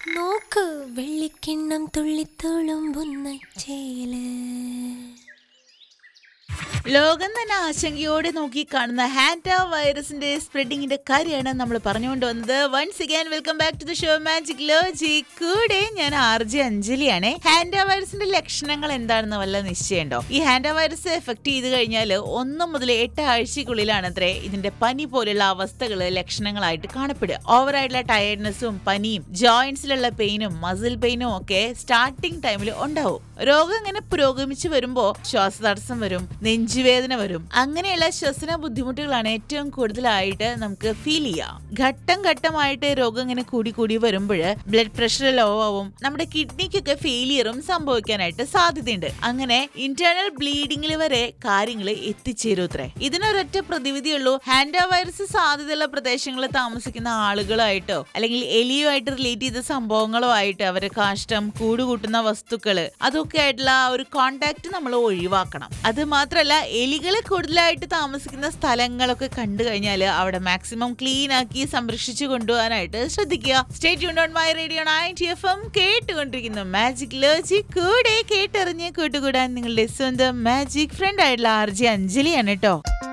നോക്ക് വെള്ളിക്കിണ്ണം തുള്ളിത്തുളുമ്പുന്ന ചേല് ലോകം തന്നെ ആശങ്കയോടെ നോക്കി കാണുന്ന ഹാൻഡ വൈറസിന്റെ സ്പ്രെഡിങ്ങിന്റെ കാര്യമാണ് നമ്മൾ പറഞ്ഞുകൊണ്ട് വന്നത് once again welcome back to the show magic ലോജി കൂടെ ഞാൻ ആർ ജെ അഞ്ജലിയാണ് ഹാൻഡ വൈറസിന്റെ ലക്ഷണങ്ങൾ എന്താണെന്ന് വല്ല നിശ്ചയമുണ്ടോ ഈ ഹാൻഡ വൈറസ് എഫക്ട് ചെയ്ത് കഴിഞ്ഞാൽ ഒന്ന് മുതൽ എട്ട് ആഴ്ചക്കുള്ളിലാണ് അത്രേ ഇതിന്റെ പനി പോലുള്ള അവസ്ഥകൾ ലക്ഷണങ്ങളായിട്ട് കാണപ്പെടുക ഓവറായിട്ടുള്ള ടയർഡ്നെസ്സും പനിയും ജോയിന്റ്സിലുള്ള പെയിനും മസിൽ പെയിനും ഒക്കെ സ്റ്റാർട്ടിംഗ് ടൈമിൽ ഉണ്ടാവും രോഗം ഇങ്ങനെ പുരോഗമിച്ചു വരുമ്പോൾ ശ്വാസതടസ്സം വരും നെഞ്ചുവേദന വരും അങ്ങനെയുള്ള ശ്വസന ബുദ്ധിമുട്ടുകളാണ് ഏറ്റവും കൂടുതലായിട്ട് നമുക്ക് ഫീൽ ചെയ്യുക ഘട്ടം ഘട്ടമായിട്ട് രോഗം ഇങ്ങനെ കൂടി കൂടി വരുമ്പോൾ ബ്ലഡ് പ്രഷർ ലോ ആവും നമ്മുടെ കിഡ്നിക്കൊക്കെ ഫെയിലിയറും സംഭവിക്കാനായിട്ട് സാധ്യതയുണ്ട് അങ്ങനെ ഇന്റേണൽ ബ്ലീഡിംഗിൽ വരെ കാര്യങ്ങൾ എത്തിച്ചേരും അത്രേ ഇതിനൊരൊറ്റ പ്രതിവിധിയുള്ളൂ ഹാൻഡ വൈറസ് സാധ്യതയുള്ള പ്രദേശങ്ങളിൽ താമസിക്കുന്ന ആളുകളായിട്ടോ അല്ലെങ്കിൽ എലിയുമായിട്ട് റിലേറ്റ് ചെയ്ത സംഭവങ്ങളോ ആയിട്ട് അവരെ കാഷ്ടം കൂടുകൂട്ടുന്ന വസ്തുക്കള് അതൊക്കെ ആയിട്ടുള്ള ആ ഒരു കോണ്ടാക്ട് നമ്മൾ ഒഴിവാക്കണം അത് മാത്രമല്ല എലികൾ കൂടുതലായിട്ട് താമസിക്കുന്ന സ്ഥലങ്ങളൊക്കെ കണ്ടു കഴിഞ്ഞാൽ അവിടെ മാക്സിമം ക്ലീൻ ആക്കി സംരക്ഷിച്ചു കൊണ്ടുപോകാനായിട്ട് ശ്രദ്ധിക്കുക സ്റ്റേറ്റ് യൂൺ on my radio ninety F M കേട്ടുകൊണ്ടിരിക്കുന്നു മാജിക് ലോജി കൂടെ കേട്ടറിഞ്ഞ് കൂട്ടുകൂടാൻ നിങ്ങളുടെ സ്വന്തം മാജിക് ഫ്രണ്ട് ആയിട്ടുള്ള ആർ ജെ അഞ്ജലിയാണ് കേട്ടോ